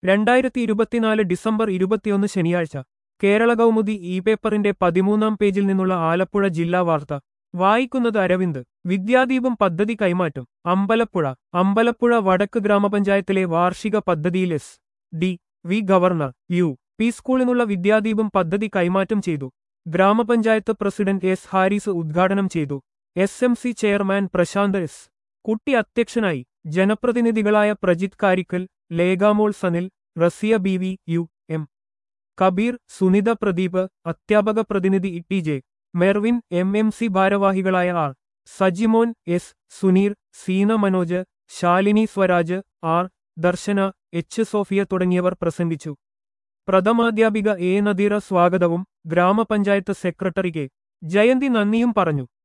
രണ്ടായിരത്തി ഇരുപത്തിനാല് ഡിസംബർ ഇരുപത്തിയൊന്ന് ശനിയാഴ്ച കേരള കൗമുദി ഇ പേപ്പറിന്റെ പതിമൂന്നാം പേജിൽ നിന്നുള്ള ആലപ്പുഴ ജില്ലാ വാർത്ത വായിക്കുന്നത് അരവിന്ദ് വിദ്യാദീപം പദ്ധതി കൈമാറ്റം അമ്പലപ്പുഴ അമ്പലപ്പുഴ വടക്ക് ഗ്രാമപഞ്ചായത്തിലെ വാർഷിക പദ്ധതിയിൽ S D V governor U P സ്കൂളിനുള്ള വിദ്യാദീപം പദ്ധതി കൈമാറ്റം ചെയ്തു ഗ്രാമപഞ്ചായത്ത് പ്രസിഡന്റ് എസ് ഹാരിസ് ഉദ്ഘാടനം ചെയ്തു S M C chairman Prashanth S Kutty അധ്യക്ഷനായി ജനപ്രതിനിധികളായ Prajith Karickal Lekhamol Sanil Raziya B V U M Kabeer Sunitha Pradeep അധ്യാപക പ്രതിനിധി E J Mervin M M C ഭാരവാഹികളായ R Sajimon S Suneer Seena Manoj Shalini Swaraj R Darshana H Sofia തുടങ്ങിയവർ പ്രസംഗിച്ചു പ്രഥമാധ്യാപിക എ നദീറ സ്വാഗതവും ഗ്രാമപഞ്ചായത്ത് സെക്രട്ടറി കെ ജയന്തി നന്ദിയും പറഞ്ഞു